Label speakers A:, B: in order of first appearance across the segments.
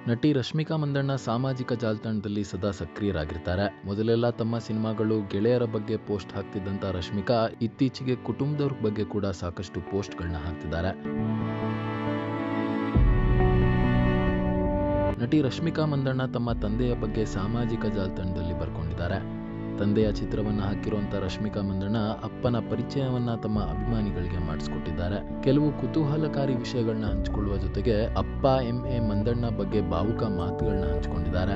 A: ನಟಿ ರಶ್ಮಿಕಾ ಮಂದಣ್ಣ ಸಾಮಾಜಿಕ ಜಾಲತಾಣದಲ್ಲಿ ಸದಾ ಸಕ್ರಿಯರಾಗಿರ್ತಾರೆ ಮೊದಲೆಲ್ಲ ತಮ್ಮ ಸಿನಿಮಾಗಳು ಗೆಳೆಯರ ಬಗ್ಗೆ ಪೋಸ್ಟ್ ಹಾಕ್ತಿದ್ದಂತ ರಶ್ಮಿಕಾ ಇತ್ತೀಚೆಗೆ ಕುಟುಂಬದವ್ರ ಬಗ್ಗೆ ಕೂಡ ಸಾಕಷ್ಟು ಪೋಸ್ಟ್ಗಳನ್ನ ಹಾಕ್ತಿದ್ದಾರೆ ನಟಿ ರಶ್ಮಿಕಾ ಮಂದಣ್ಣ ತಮ್ಮ ತಂದೆಯ ಬಗ್ಗೆ ಸಾಮಾಜಿಕ ಜಾಲತಾಣದಲ್ಲಿ ಬರ್ಕೊಂಡಿದ್ದಾರೆ ತಂದೆಯ ಚಿತ್ರವನ್ನ ಹಾಕಿರುವಂತ ರಶ್ಮಿಕಾ ಮಂದಣ್ಣ ಅಪ್ಪನ ಪರಿಚಯವನ್ನ ತಮ್ಮ ಅಭಿಮಾನಿಗಳಿಗೆ ಮಾಡಿಸ್ಕೊಟ್ಟಿದ್ದಾರೆ ಕೆಲವು ಕುತೂಹಲಕಾರಿ ವಿಷಯಗಳನ್ನ ಹಂಚಿಕೊಳ್ಳುವ ಜೊತೆಗೆ ಅಪ್ಪ ಎಂ ಎ ಮಂದಣ್ಣ ಬಗ್ಗೆ ಭಾವುಕ ಮಾತುಗಳನ್ನ ಹಂಚಿಕೊಂಡಿದ್ದಾರೆ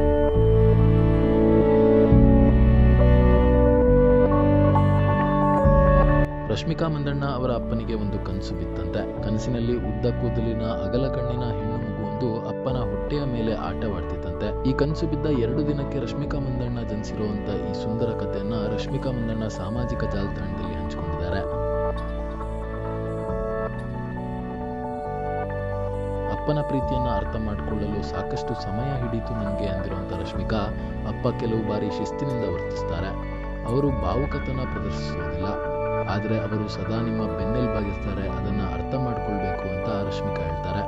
A: ರಶ್ಮಿಕಾ ಮಂದಣ್ಣ ಅವರ ಅಪ್ಪನಿಗೆ ಒಂದು ಕನಸು ಬಿತ್ತಂತೆ ಕನಸಿನಲ್ಲಿ ಉದ್ದ ಕೂದಲಿನ ಅಗಲ ಕಣ್ಣಿನ ಹೆಣ್ಣು ಮಗುವೊಂದು ಅಪ್ಪನ ಹೊಟ್ಟೆಯ ಮೇಲೆ ಆಟವಾಡ್ತಿತ್ತಂತೆ ಈ ಕನಸು ಬಿದ್ದ ಎರಡು ದಿನಕ್ಕೆ ರಶ್ಮಿಕಾ ಮಂದಣ್ಣ ಜನಿಸಿರುವಂತ ಈ ಸುಂದರ ಕಥೆಯನ್ನ ರಶ್ಮಿಕಾ ಮಂದಣ್ಣ ಸಾಮಾಜಿಕ ಜಾಲತಾಣದಲ್ಲಿ ಹಂಚಿಕೊಂಡಿದ್ದಾರೆ ಅಪ್ಪನ ಪ್ರೀತಿಯನ್ನ ಅರ್ಥ ಮಾಡಿಕೊಳ್ಳಲು ಸಾಕಷ್ಟು ಸಮಯ ಹಿಡಿತು ನನಗೆ ಅಂದಿರುವಂತ ರಶ್ಮಿಕಾ ಅಪ್ಪ ಕೆಲವು ಬಾರಿ ಶಿಸ್ತಿನಿಂದ ವರ್ತಿಸ್ತಾರೆ ಅವರು ಭಾವುಕತನ ಪ್ರದರ್ಶಿಸುವುದಿಲ್ಲ ಆದರೆ ಅವರು ಸದಾ ನಿಮ್ಮ ಬೆನ್ನೆಲುಬಾಗಿರ್ತಾರೆ ಅದನ್ನ ಅರ್ಥ ಮಾಡ್ಕೊಳ್ಬೇಕು ಅಂತ ರಶ್ಮಿಕಾ ಹೇಳ್ತಾರೆ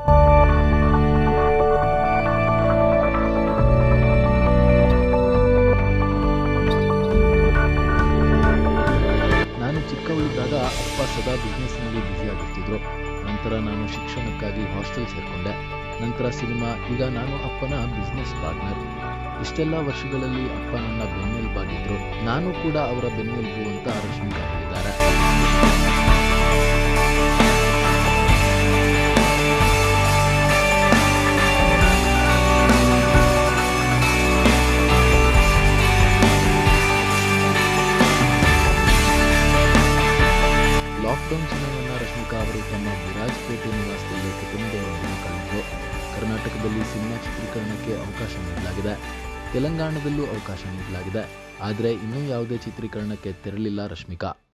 A: ನಾನು ಚಿಕ್ಕವಳಿದ್ದಾಗ ಅಪ್ಪ ಸದಾ ಬಿಸ್ನೆಸ್ನಲ್ಲಿ ಬ್ಯುಸಿ ಆಗಿರ್ತಿದ್ರು ನಂತರ ನಾನು ಶಿಕ್ಷಣಕ್ಕಾಗಿ ಹಾಸ್ಟೆಲ್ ಸೇರ್ಕೊಂಡೆ ನಂತರ ಸಿನಿಮಾ ಈಗ ನಾನು ಅಪ್ಪನ ಬಿಸ್ನೆಸ್ ಪಾರ್ಟ್ನರ್ ಇಷ್ಟೆಲ್ಲ ವರ್ಷಗಳಲ್ಲಿ ಅಪ್ಪ ನನ್ನ ಬೆನ್ನೆಲುಬಾಗಿದ್ರು ನಾನು ಕೂಡ ಅವರ ಬೆನ್ನೆಲುಬು ಅಂತ ರಶ್ಮಿಕಾ ಹೇಳಿದ್ದಾರೆ ಲಾಕ್ಡೌನ್ ಸಮಯವನ್ನು ರಶ್ಮಿಕಾ ಅವರು ತಮ್ಮ ವಿರಾಜಪೇಟೆ ನಿವಾಸದಲ್ಲಿ ಕುಟುಂಬದವರೊಂದಿಗೆ ಕಳೆದರು ಕರ್ನಾಟಕದಲ್ಲಿ ಸಿನಿಮಾ ಚಿತ್ರೀಕರಣಕ್ಕೆ ಅವಕಾಶ ನೀಡಲಾಗಿದೆ ತೆಲಂಗಾಣದಲ್ಲೂ ಅವಕಾಶ ನೀಡಲಾಗಿದೆ ಆದರೆ ಇನ್ನೂ ಯಾವುದೇ ಚಿತ್ರೀಕರಣಕ್ಕೆ ತೆರಳಿಲ್ಲ ರಶ್ಮಿಕಾ